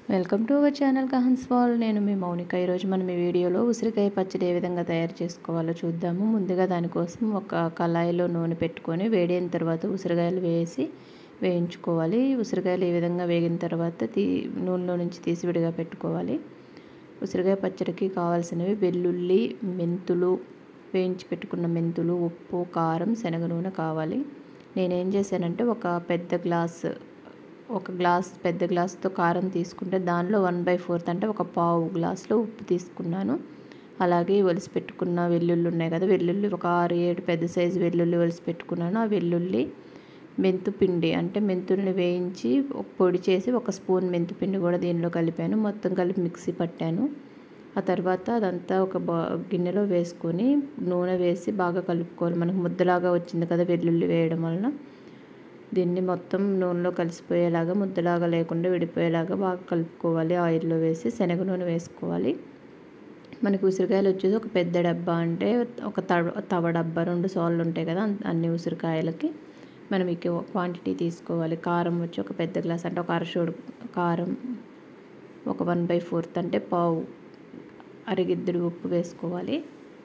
welcome to our channel కహన్స్ వాల్ నేను మీ మౌనిక ఈరోజు మనం ఈ వీడియోలో ఉసిరికాయ పచ్చడి ఏ విధంగా తయారు చేసుకోవాలో చూద్దాము ముందుగా దానికోసం ఒక కళాయిలో నూనె పెట్టుకొని వేడైన తర్వాత ఉసిరికాయలు వేసి వేయించుకోవాలి ఉసిరికాయలు ఈ విధంగా వేగిన తర్వాత తీ నూనెలో నుంచి తీసి విడిగా పెట్టుకోవాలి ఉసిరికాయ పచ్చడికి కావాల్సినవి వెల్లుల్లి మెంతులు వేయించి పెట్టుకున్న మెంతులు ఉప్పు కారం శనగ నూనె కావాలి నేనేం చేశానంటే ఒక పెద్ద గ్లాస్ ఒక గ్లాస్ పెద్ద గ్లాస్తో కారం తీసుకుంటే దానిలో వన్ బై ఫోర్త్ అంటే ఒక పావు గ్లాసులో ఉప్పు తీసుకున్నాను అలాగే ఒలిసి పెట్టుకున్న వెల్లుల్లి ఉన్నాయి కదా వెల్లుల్లి ఒక ఆరు ఏడు పెద్ద సైజు వెల్లుల్లి ఒలిసి పెట్టుకున్నాను ఆ వెల్లుల్లి మెంతు పిండి అంటే మెంతుల్ని వేయించి పొడి చేసి ఒక స్పూన్ మెంతు పిండి కూడా దీనిలో కలిపాను మొత్తం కలిపి మిక్సీ పట్టాను ఆ తర్వాత అదంతా ఒక బా గిన్నెలో వేసుకొని నూనె వేసి బాగా కలుపుకోవాలి మనకు ముద్దలాగా వచ్చింది కదా వెల్లుల్లి వేయడం వలన దీన్ని మొత్తం నూనెలో కలిసిపోయేలాగా ముద్దలాగా లేకుండా విడిపోయేలాగా బాగా కలుపుకోవాలి ఆయిల్లో వేసి శనగ నూనె వేసుకోవాలి మనకి ఉసిరికాయలు వచ్చేసి ఒక పెద్ద డబ్బా అంటే ఒక తవ తవ డబ్బా రెండు సార్లు ఉంటాయి కదా అన్ని ఉసిరికాయలకి మనం ఇక క్వాంటిటీ తీసుకోవాలి కారం వచ్చి ఒక పెద్ద గ్లాస్ అంటే ఒక అరచోడు కారం ఒక వన్ బై ఫోర్త్ అంటే పావు అరగిద్దరు ఉప్పు వేసుకోవాలి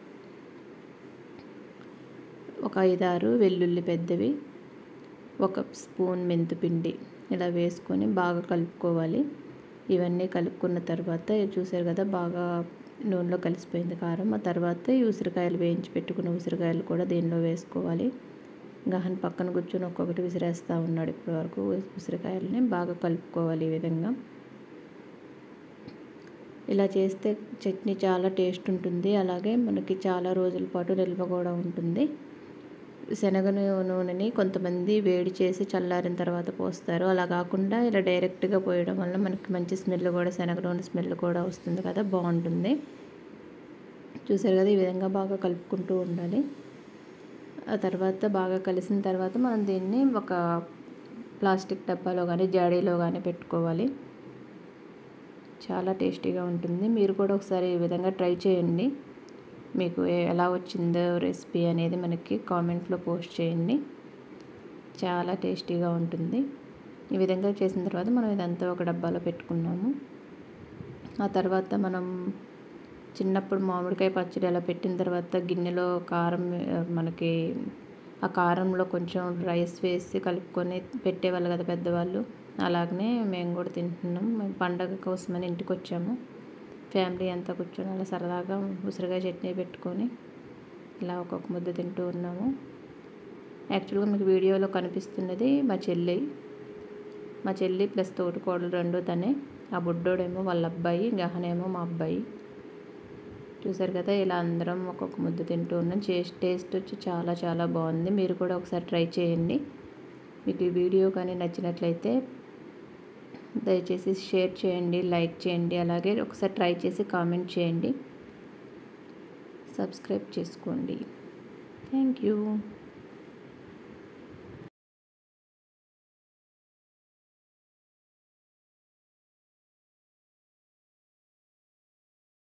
ఒక ఐదారు వెల్లుల్లి పెద్దవి ఒక స్పూన్ మెంతిపిండి ఇలా వేసుకొని బాగా కలుపుకోవాలి ఇవన్నీ కలుపుకున్న తర్వాత చూసారు కదా బాగా నూనెలో కలిసిపోయింది కారం ఆ తర్వాత ఈ ఉసిరికాయలు వేయించి పెట్టుకున్న ఉసిరికాయలు కూడా దీనిలో వేసుకోవాలి గహన్ పక్కన కూర్చొని ఒక్కొక్కటి విసిరేస్తూ ఉన్నాడు ఇప్పటి వరకు ఉసిరికాయలని బాగా కలుపుకోవాలి ఈ విధంగా ఇలా చేస్తే చట్నీ చాలా టేస్ట్ ఉంటుంది అలాగే మనకి చాలా రోజుల పాటు నిల్వ కూడా ఉంటుంది శనగ నూనెని కొంతమంది వేడి చేసి చల్లారిన తర్వాత పోస్తారు అలా కాకుండా ఇలా డైరెక్ట్గా పోయడం వల్ల మనకి మంచి స్మెల్ కూడా శనగ నూనె స్మెల్ కూడా వస్తుంది కదా బాగుంటుంది చూసారు కదా ఈ విధంగా బాగా కలుపుకుంటూ ఉండాలి ఆ తర్వాత బాగా కలిసిన తర్వాత మనం దీన్ని ఒక ప్లాస్టిక్ డబ్బాలో కానీ జాడీలో కానీ పెట్టుకోవాలి చాలా టేస్టీగా ఉంటుంది మీరు కూడా ఒకసారి ఈ విధంగా ట్రై చేయండి మీకు ఎలా వచ్చిందో రెసిపీ అనేది మనకి కామెంట్లో పోస్ట్ చేయండి చాలా టేస్టీగా ఉంటుంది ఈ విధంగా చేసిన తర్వాత మనం ఇదంతా ఒక డబ్బాలో పెట్టుకున్నాము ఆ తర్వాత మనం చిన్నప్పుడు మామిడికాయ పచ్చడి అలా పెట్టిన తర్వాత గిన్నెలో కారం మనకి ఆ కారంలో కొంచెం రైస్ వేసి కలుపుకొని పెట్టేవాళ్ళు కదా పెద్దవాళ్ళు అలాగనే మేము కూడా తింటున్నాం మేము పండగ కోసమని ఇంటికి వచ్చాము ఫ్యామిలీ అంతా కూర్చొని అలా సరదాగా ఉసిరికాయ చట్నీ పెట్టుకొని ఇలా ఒక్కొక్క ముద్ద తింటూ ఉన్నాము యాక్చువల్గా మీకు వీడియోలో కనిపిస్తున్నది మా చెల్లి మా చెల్లి ప్లస్ తోటికోడలు రెండు తనే ఆ బుడ్డోడేమో వాళ్ళ అబ్బాయి గహనేమో మా అబ్బాయి చూసారు కదా ఇలా అందరం ఒక్కొక్క ముద్ద తింటూ ఉన్నాం టేస్ట్ వచ్చి చాలా చాలా బాగుంది మీరు కూడా ఒకసారి ట్రై చేయండి మీకు ఈ వీడియో కానీ నచ్చినట్లయితే దయచేసి షేర్ చేయండి లైక్ చేయండి అలాగే ఒకసారి ట్రై చేసి కామెంట్ చేయండి సబ్స్క్రైబ్ చేసుకోండి థ్యాంక్ యూ